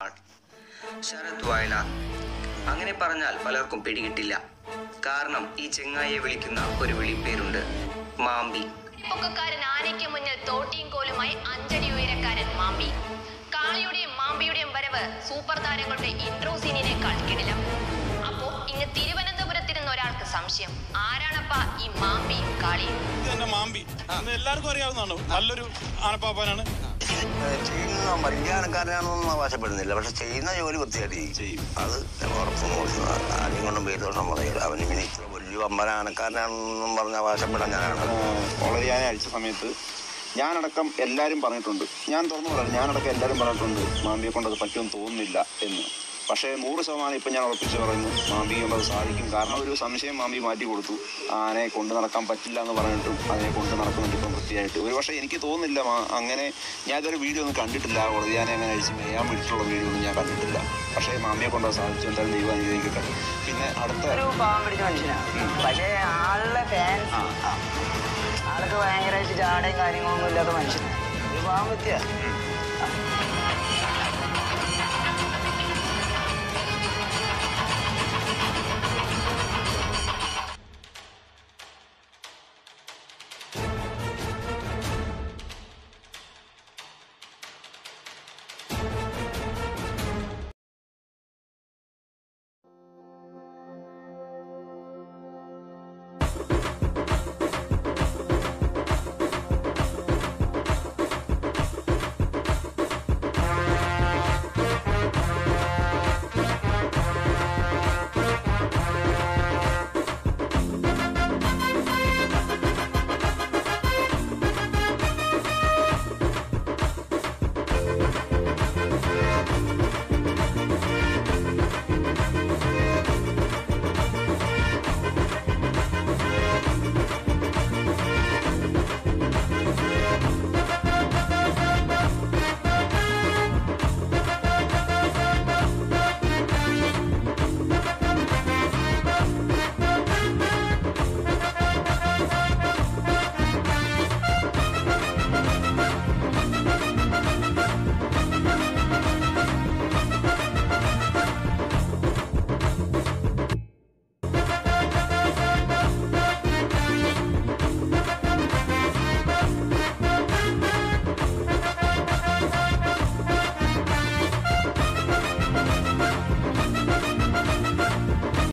ആൾ ശരത് വയലാർ അങ്ങനെ പറഞ്ഞാൽ പലർക്കും പിടികിട്ടില്ല കാരണം ഈ ചെങ്ങായിയെ വിളിക്കുന്ന ഒരു വിളിപ്പേരുണ്ട് മാമ്പി പൊക്കക്കാരൻ ആനയ്ക്ക് മുന്നിൽ തോട്ടിയും കോലുമായി അഞ്ചടി ഉയരക്കാരൻ മാമ്പി കാളിയുടെയും മാമ്പിയുടെയും വരവ് സൂപ്പർ താരങ്ങളുടെ ഇൻട്രോ സീനിനേക്കാൾ കിടിലം അപ്പോ ഇങ്ങ് തിരുവനന്തപുരത്തിരുന്ന ഒരാൾക്ക് സംശയം ആരാണപ്പാ ഈ മാമ്പിയും കാളിയും ഇത് തന്നെ മാമ്പി എന്ന് എല്ലാവർക്കും അറിയാവുന്നതാണ് നല്ലൊരു ആനപ്പാപ്പാനാണ് ചെയ്യുന്ന വലിയ ആൾക്കാരാണെന്നൊന്നും അവകാശപ്പെടുന്നില്ല പക്ഷെ ചെയ്യുന്ന ജോലി വൃത്തിയായിട്ട് ചെയ്യും അത് ഉറപ്പ് നോക്കുന്നത് ആദ്യം കൊണ്ടും പേര് ദോഷം പറയില്ല അവന് ഇങ്ങനെ ഇത്ര വലിയ അമ്പല ആനക്കാരനാണെന്നും പറഞ്ഞ് അവകാശപ്പെടാൻ ഞാനാണ് വളരെയാനെ അഴിച്ച സമയത്ത് ഞാനടക്കം എല്ലാവരും പറഞ്ഞിട്ടുണ്ട് ഞാൻ തുറന്നു പറയാം ഞാനടക്കം എല്ലാവരും പറഞ്ഞിട്ടുണ്ട് മാമ്പിയെ കൊണ്ട് അത് പറ്റുമെന്ന് തോന്നുന്നില്ല എന്ന് പക്ഷേ നൂറ് ശതമാനം ഇപ്പം ഞാൻ ഉറപ്പിച്ച് പറയുന്നു മാമ്പിയെ കൊണ്ട് അത് സാധിക്കും കാരണം ഒരു സംശയം മാമ്പി മാറ്റി കൊടുത്തു ആനയെ കൊണ്ട് നടക്കാൻ പറ്റില്ല എന്ന് പറഞ്ഞിട്ടും അതിനെ കൊണ്ട് നടക്കുന്നുണ്ട് ഇപ്പം വൃത്തിയായിട്ട് ഒരു പക്ഷേ എനിക്ക് തോന്നുന്നില്ല മാ- അങ്ങനെ ഞാൻ ഇതൊരു വീഡിയോ ഒന്നും കണ്ടിട്ടില്ല വളരെയാനെ അങ്ങനെ അഴിച്ച് മേയാൻ വിട്ടിട്ടുള്ള വീഡിയോ ഒന്നും ഞാൻ കണ്ടിട്ടില്ല പക്ഷേ മാമ്പിയെ കൊണ്ട് അത് സാധിച്ചു എന്തായാലും ദൈവം അനുഗ്രഹിക്കട്ടെ പിന്നെ അടുത്ത ഒരു പാവം പിടിച്ച മനുഷ്യനാണ് പക്ഷേ ആളുടെ ഫാൻസ് ആൾക്ക് ഭയങ്കരമായിട്ട് ജാടയും കാര്യങ്ങളൊന്നും ഇല്ലാത്ത മനുഷ്യനാണ് ഒരു പാവം വ്യക്തിയാ